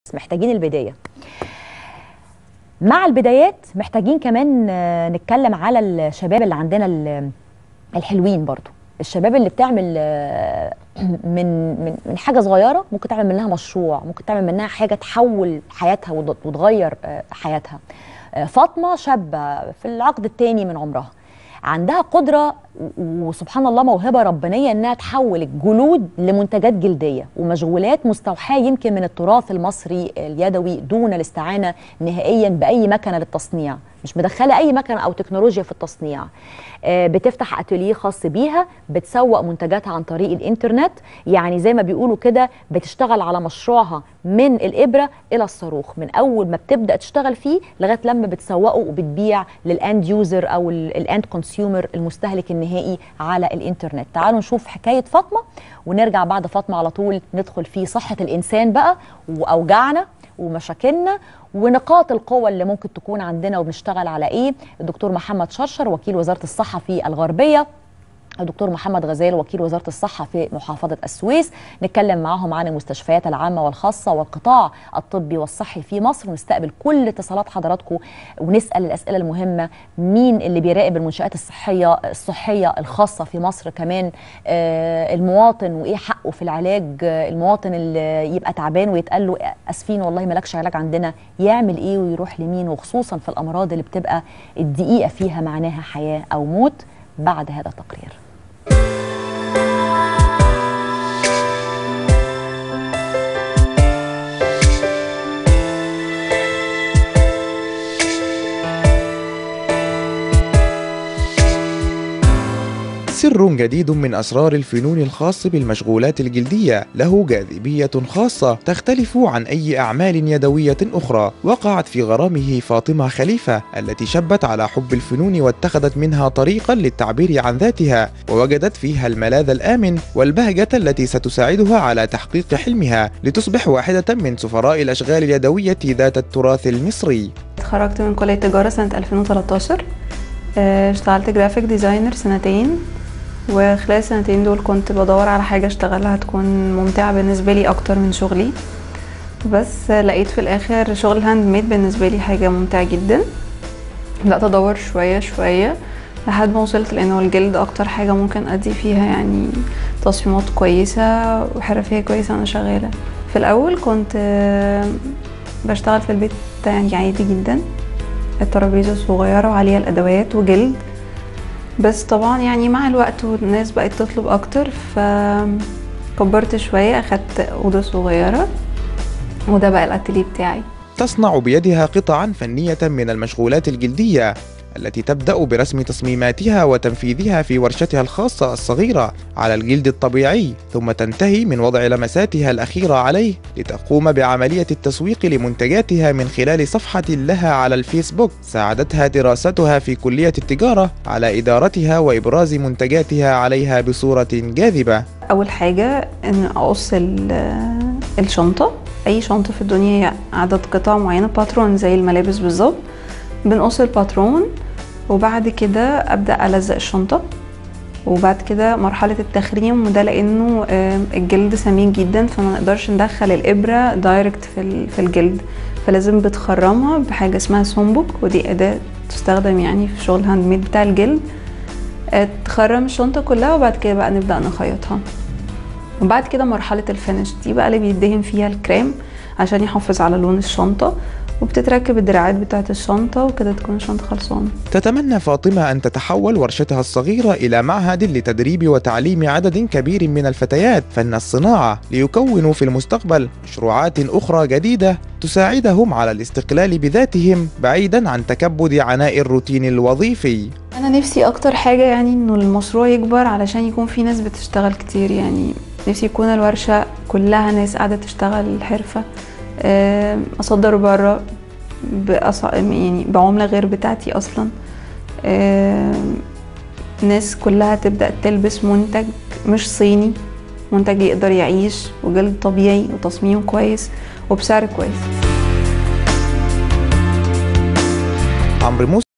محتاجين البدايه مع البدايات محتاجين كمان آه، نتكلم على الشباب اللي عندنا ال- الحلوين برضو الشباب اللي بتعمل آه، من من من حاجه صغيره ممكن تعمل منها مشروع ممكن تعمل منها حاجه تحول حياتها وت- وتغير آه، حياتها آه، فاطمه شابه في العقد الثاني من عمرها عندها قدرة و- وسبحان الله موهبة ربانية إنها تحول الجلود لمنتجات جلدية ومشغولات مستوحاة يمكن من التراث المصري اليدوي دون الاستعانة نهائيا بأي مكنة للتصنيع مش مدخلة أي مكنة أو تكنولوجيا في التصنيع آه، بتفتح اتوليه خاص بيها بتسوق منتجاتها عن طريق الانترنت يعني زي ما بيقولوا كده بتشتغل على مشروعها من الابره الى الصاروخ من اول ما بتبدا تشتغل فيه لغايه لما بتسوقه وبتبيع للاند يوزر او الاند كونسيومر المستهلك النهائي على الانترنت تعالوا نشوف حكايه فاطمه ونرجع بعد فاطمه على طول ندخل في صحه الانسان بقى واوجاعنا ومشاكلنا ونقاط القوة اللي ممكن تكون عندنا وبنشتغل على ايه الدكتور محمد شرشر وكيل وزارة الصحة في الغربية الدكتور محمد غزال وكيل وزاره الصحه في محافظه السويس نتكلم معاهم عن المستشفيات العامه والخاصه والقطاع الطبي والصحي في مصر ونستقبل كل اتصالات حضراتكم ونسال الاسئله المهمه مين اللي بيراقب المنشات الصحيه الصحيه الخاصه في مصر كمان آه المواطن وايه حقه في العلاج آه المواطن اللي يبقى تعبان ويتقال له اسفين والله مالكش علاج عندنا يعمل ايه ويروح لمين وخصوصا في الامراض اللي بتبقى الدقيقه فيها معناها حياه او موت بعد هذا التقرير سر جديد من أسرار الفنون الخاص بالمشغولات الجلدية له جاذبية خاصة تختلف عن أي أعمال يدوية أخرى وقعت في غرامه فاطمة خليفة التي شبت على حب الفنون واتخذت منها طريقا للتعبير عن ذاتها ووجدت فيها الملاذ الآمن والبهجة التي ستساعدها على تحقيق حلمها لتصبح واحدة من سفراء الأشغال اليدوية ذات التراث المصري اتخرجت من كلية تجارة سنة 2013 آه، اشتغلت جرافيك ديزاينر سنتين وخلال السنتين دول كنت بدور على حاجة اشتغلها تكون ممتعة بالنسبة لي أكتر من شغلي بس لقيت في الآخر شغل الهاند ميد بالنسبة لي حاجة ممتعة جدا بدأت أدور شوية شوية لحد ما وصلت لأنه الجلد أكتر حاجة ممكن أدي فيها يعني تصميمات كويسة وحرفية كويسة وأنا شغالة في الأول كنت آه، بشتغل في البيت يعني عادي جدا الترابيزة صغيرة وعليها الأدوات وجلد بس طبعا يعني مع الوقت والناس بقت تطلب أكتر فكبرت شوية أخدت أوضة صغيرة وده بقى الأتيليه بتاعي تصنع بيدها قطعا فنية من المشغولات الجلدية التي تبدأ برسم تصميماتها وتنفيذها في ورشتها الخاصة الصغيرة على الجلد الطبيعي ثم تنتهي من وضع لمساتها الأخيرة عليه لتقوم بعملية التسويق لمنتجاتها من خلال صفحة لها على الفيسبوك ساعدتها دراستها في كلية التجارة على إدارتها وإبراز منتجاتها عليها بصورة جاذبة أول حاجة إن أقص ال- الشنطة أي شنطة في الدنيا هي عدد قطع معينة باترون زي الملابس بالظبط بنقص الباترون وبعد كده أبدأ ألزق الشنطة وبعد كده مرحلة التخريم وده لأنه آه، الجلد سميك جدا فما نقدرش ندخل الإبرة دايركت في ال- في الجلد فلازم بتخرمها بحاجة اسمها سومبوك ودي أداة تستخدم يعني في شغل الهاند ميد بتاع الجلد آه، تخرم الشنطة كلها وبعد كده بقى نبدأ نخيطها وبعد كده مرحلة الفينش دي بقى اللي بيدهن فيها الكريم عشان يحافظ على لون الشنطة وبتتركب الدراعات بتاعة الشنطة وكده تكون الشنطة خلصانة تتمنى فاطمة أن تتحول ورشتها الصغيرة إلى معهد لتدريب وتعليم عدد كبير من الفتيات فن الصناعة ليكونوا في المستقبل مشروعات أخرى جديدة تساعدهم على الاستقلال بذاتهم بعيدا عن تكبد عناء الروتين الوظيفي انا نفسي اكتر حاجه يعني انه المشروع يكبر علشان يكون في ناس بتشتغل كتير يعني نفسي يكون الورشه كلها ناس قاعده تشتغل الحرفه آم، اصدر بره بأص... يعني بعمله غير بتاعتي اصلا آم، ناس كلها تبدا تلبس منتج مش صيني منتج يقدر يعيش وجلد طبيعي وتصميم كويس وبسعر كويس عمرو موسى